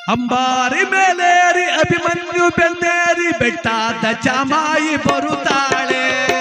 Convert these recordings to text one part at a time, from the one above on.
ಅಂಬಾರಿ ಮೇಲೇರಿ ಅಭಿಮನ್ಯು ಬೆನ್ನೇರಿ ಬೆಟ್ಟಾದ ಚಾಮಾಯಿ ಬರುತ್ತಾಳೆ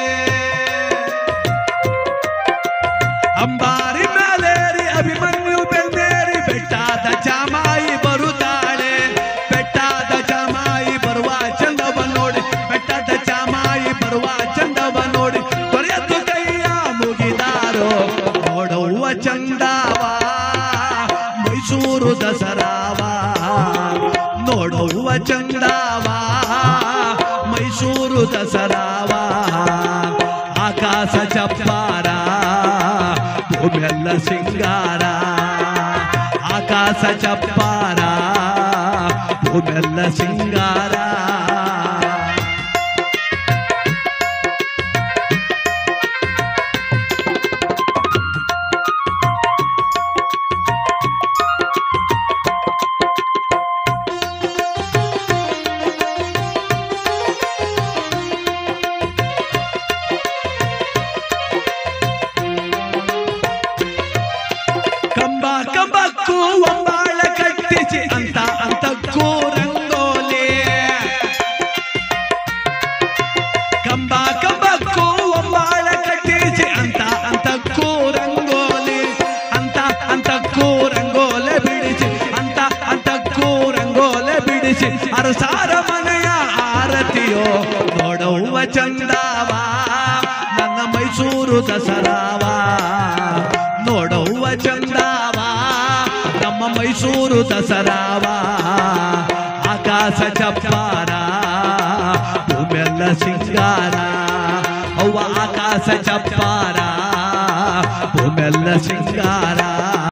ಅಂಬಾರಿ ಮೇಲೇರಿ ಅಭಿಮನ್ಯು ಬೆನ್ನೇರಿ ಬೆಟ್ಟಾದ ಚಾಮಾಯಿ ಬರುತ್ತಾಳೆ ಬೆಟ್ಟಾದ ಚಾಮಾಯಿ ಬರುವ ಚಂದವ ನೋಡಿ ಬೆಟ್ಟದ ಚಾಮಾಯಿ ಬರುವ ಚಂದವ ನೋಡಿ ತೊರೆಯತ್ತು ಕೈಯ ಮುಗಿದಾರೋ ನೋಡುವ ಚಂದವ ಮೈಸೂರು ದಸರಾವ ನೋಡುವ ಚಂದವ ಮೈಸೂರು ದಸರಾವ ಆಕಾಶ ಚಪ್ಪಾರ ಭೂಮಿಯೆಲ್ಲ ಸಿಂಗಾರ ಆಕಾಶ ಚಪ್ಪಾರ ಭೂಮಿಯೆಲ್ಲ ಸಿಂಗಾರ ಕಂಬ ಕಂಬಕ್ಕೂ ಒಂಬಾಳ ಕಟ್ಟಿಸಿ ಅಂತ ಅಂತಕ್ಕೂ ರಂಗೋಲಿ ಕಂಬ ಕಂಬಕ್ಕೂ ಒಂಬಾಳ ಕಟ್ಟಿಸಿ ಅಂತ ಅಂತಕ್ಕೂ ರಂಗೋಲಿ ಅಂತ ಅಂತಕ್ಕೂ ರಂಗೋಲೆ ಬಿಡಿಸಿ ಅಂತ ಅಂತಕ್ಕೂ ರಂಗೋಲೆ ಬಿಡಿಸಿ ಅರಸಾರ ಮನೆಯ ಆರತಿಯೋ ನೋಡುವ ಚಂದವ ನನ್ನ ಮೈಸೂರು ದಸರಾವ ನೋಡುವ ಚಂದವ ನಮ್ಮ ಮೈಸೂರು ದಸರಾವ ಆಕಾಶ ಚಪ್ಪಾರ ಭೂಮೆಲ್ಲ ಸಿಂಗಾರ ಅವ್ವ ಆಕಾಶ ಚಪ್ಪಾರ ಭೂಮೆಲ್ಲ ಸಿಂಗಾರ